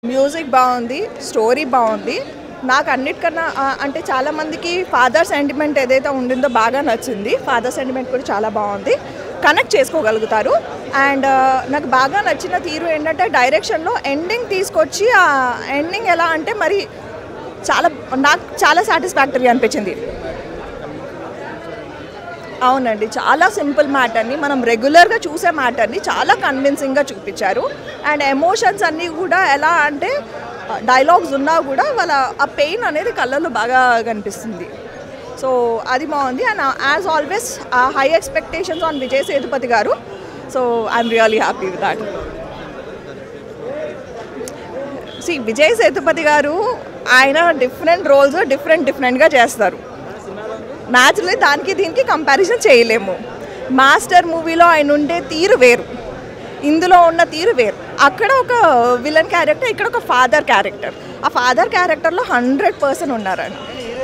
music బాగుంది story బాగుంది నాకు అన్నిటికన్నా ఆ, అంటే చాలా మందికి ఫాదర్ సెంటిమెంట్ ఏదైతే ఉండిందో బాగా నచ్చింది ఫాదర్ సెంటిమెంట్ కూడా చాలా బాగుంది కనెక్ట్ చేసుకోగలుగుతారు అండ్ నాకు బాగా నచ్చిన తీరు ఏంటంటే డైరెక్షన్లో ఎండింగ్ తీసుకొచ్చి ఆ ఎండింగ్ ఎలా అంటే మరి చాలా నాకు చాలా సాటిస్ఫాక్టరీ అనిపించింది అవునండి చాలా సింపుల్ మ్యాటర్ని మనం రెగ్యులర్గా చూసే మ్యాటర్ని చాలా కన్విన్సింగ్గా చూపించారు అండ్ ఎమోషన్స్ అన్నీ కూడా ఎలా అంటే డైలాగ్స్ ఉన్నా కూడా వాళ్ళ ఆ పెయిన్ అనేది కళ్ళల్లో బాగా కనిపిస్తుంది సో అది బాగుంది and as always high expectations on Vijay Sethupathi garu so I'm really happy with that see Vijay Sethupathi garu ఆయన డిఫరెంట్ రోల్స్ డిఫరెంట్ డిఫరెంట్గా చేస్తారు న్యాచురలీ దానికి దీనికి కంపారిజన్ చేయలేము మాస్టర్ మూవీలో ఆయన ఉండే తీరు వేరు ఇందులో ఉన్న తీరు వేరు అక్కడ ఒక విలన్ క్యారెక్టర్ ఇక్కడ ఒక ఫాదర్ క్యారెక్టర్ ఆ ఫాదర్ క్యారెక్టర్లో హండ్రెడ్ పర్సెంట్ ఉన్నారు ఆయన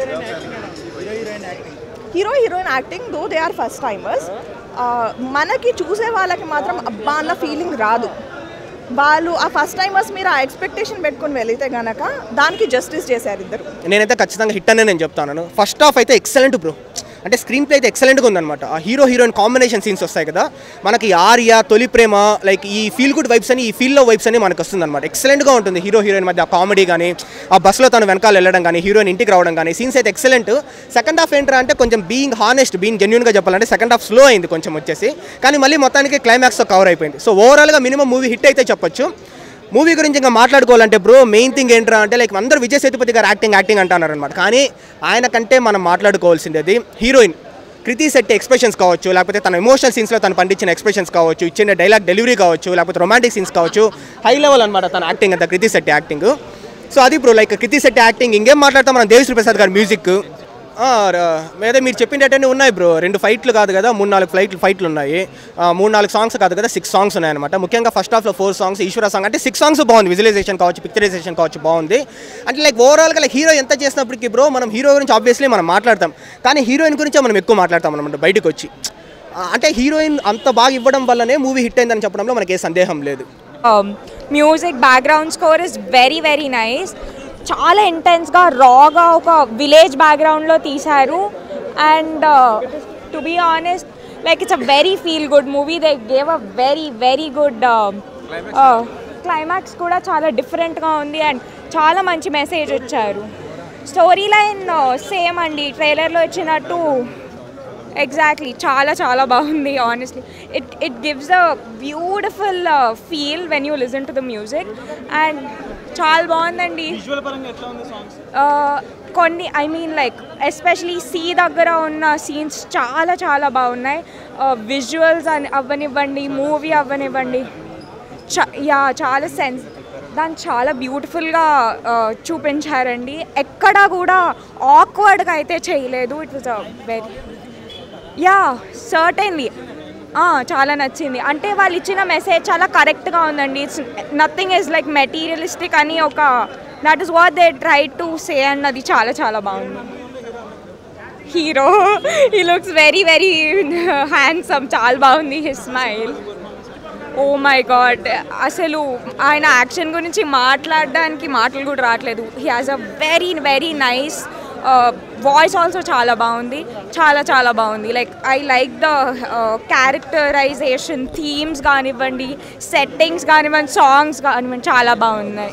hero heroine acting though they are first timers మనకి చూసే వాళ్ళకి మాత్రం అబ్బా అన్న ఫీలింగ్ రాదు వాళ్ళు ఆ ఫస్ట్ టైమర్స్ మీరు ఆ ఎక్స్పెక్టేషన్ పెట్టుకుని వెళితే గనక దానికి జస్టిస్ చేశారు ఇద్దరు నేనైతే ఖచ్చితంగా హిట్ అనే నేను చెప్తాను ఫస్ట్ హాఫ్ అయితే ఎక్సలెంట్ బ్రో అంటే స్క్రీన్ ప్లే అయితే ఎక్సలెంట్గా ఉందన్నమాట ఆ హీరో హీరోయిన్ కాంబినేషన్ సీన్స్ వస్తాయి కదా మనకి ఆర్య తొలి ప్రేమ లైక్ ఈ ఫీల్ గుడ్ వైబ్స్ అని ఈ ఫీల్లో వైబ్స్ అని మనకు వస్తుంది అనమాట ఎక్సలెంట్గా ఉంటుంది హీరో హీరోయిన్ మధ్య ఆ కామెడీ కానీ ఆ బస్సులో తను వెనకాల వెళ్ళడం కానీ హీరోయిన్ ఇంటికి రావడం కానీ సీన్స్ అయితే ఎక్సలెంట్ సెకండ్ హాఫ్ ఏంట్రా అంటే కొంచెం బీయింగ్ హానెస్ట్ బీయింగ్ జెన్యున్గా చెప్పాలంటే సెకండ్ హాఫ్ స్లో అయింది కొంచెం వచ్చేసి కానీ మళ్ళీ మొత్తానికి క్లైమాక్స్తో కవర్ అయిపోయింది సో ఓవరాల్గా మినిమం మూవీ హిట్ అయితే చెప్పొచ్చు మూవీ గురించి ఇంకా మాట్లాడుకోవాలంటే బ్రో మెయిన్ థింగ్ ఏంట్రా అంటే లైక్ అందరూ విజయ్ సేతుపతి గారు యాక్టింగ్ యాక్టింగ్ అంటున్నారు అనమాట కానీ ఆయన కంటే మనం మాట్లాడుకోవాల్సింది హీరోయిన్ కృతి శెట్టి ఎక్స్ప్రెషన్స్ కావచ్చు లేకపోతే తన ఎమోషనల్ సీన్స్లో తను పండించిన ఎక్స్ప్రెషన్స్ కావచ్చు ఇచ్చిన డైలాగ్ డెలివరీ కావచ్చు లేకపోతే రొమాంటిక్ సీన్స్ కావచ్చు హై లెవెల్ అనమాట తన యాక్టింగ్ అంతా కృతి శెట్టి యాక్టింగ్ సో అది bro like Krithi Shetty acting ఇంకేం మాట్లాడతాం మనం దేవిశ్రీ ప్రసాద్ గారి మ్యూజిక్ అదే మీరు చెప్పినట్టనే ఉన్నాయి బ్రో రెండు ఫైట్లు కాదు కదా మూడు నాలుగు ఫ్లైట్లు ఫైట్లు ఉన్నాయి ఆ, మూడు నాలుగు సాంగ్స్ కాదు కదా సిక్స్ సాంగ్స్ ఉన్నాయన్నమాట ముఖ్యంగా ఫస్ట్ హాఫ్లో ఫోర్ సాంగ్స్ ఈశ్వర సాంగ్ అంటే సిక్స్ సాంగ్స్ బాగుంది విజువలైజేషన్ కావచ్చు పిక్చరైజేషన్ కావచ్చు బాగుంది అంటే లైక్ ఓవరాల్గా లైక్ హీరో ఎంత చేసినప్పటికీ బ్రో మనం హీరో గురించి ఆబ్వియస్లీ మనం మాట్లాడతాం కానీ హీరోయిన్ గురించే మనం ఎక్కువ మాట్లాడతాం అనమాట బయటకు వచ్చి ఆ, అంటే హీరోయిన్ అంత బాగా ఇవ్వడం వల్లనే మూవీ హిట్ అయిందని చెప్పడంలో మనకి ఏ సందేహం లేదు music background score is very very nice చాలా ఇంటెన్స్గా రాగా ఒక విలేజ్ బ్యాక్గ్రౌండ్లో తీశారు and to be honest like it's a very feel good movie they gave a very very good climax కూడా చాలా డిఫరెంట్గా ఉంది అండ్ చాలా మంచి మెసేజ్ వచ్చారు స్టోరీ లైన్ సేమ్ అండి ట్రైలర్లో ఇచ్చినట్టు ఎగ్జాక్ట్లీ చాలా చాలా బాగుంది honestly it it gives a beautiful feel when you listen to the music and చాలా బాగుందండి Uh, కొన్ని I mean like especially sea దగ్గర ఉన్న సీన్స్ చాలా చాలా బాగున్నాయి విజువల్స్ అని అవ్వనివ్వండి మూవీ అవ్వనివ్వండి చ యా చాలా సెన్స్ దాన్ని చాలా బ్యూటిఫుల్గా చూపించారండి ఎక్కడా కూడా ఆక్వర్డ్గా అయితే చేయలేదు it was a very yeah certainly చాలా నచ్చింది అంటే వాళ్ళు ఇచ్చిన మెసేజ్ చాలా కరెక్ట్గా ఉందండి it's nothing is like materialistic అని ఒక that is what they try to say అన్నది చాలా చాలా బాగుంది హీరో ఈ లుక్స్ వెరీ వెరీ హ్యాండ్సమ్ చాలా బాగుంది his smile oh my God అసలు ఆయన యాక్షన్ గురించి మాట్లాడడానికి మాటలు కూడా రావట్లేదు he has a very very nice voice also చాలా బాగుంది చాలా చాలా బాగుంది like I like the characterisation themes కానివ్వండి సెట్టింగ్స్ కానివ్వండి సాంగ్స్ కానివ్వండి చాలా బాగున్నాయి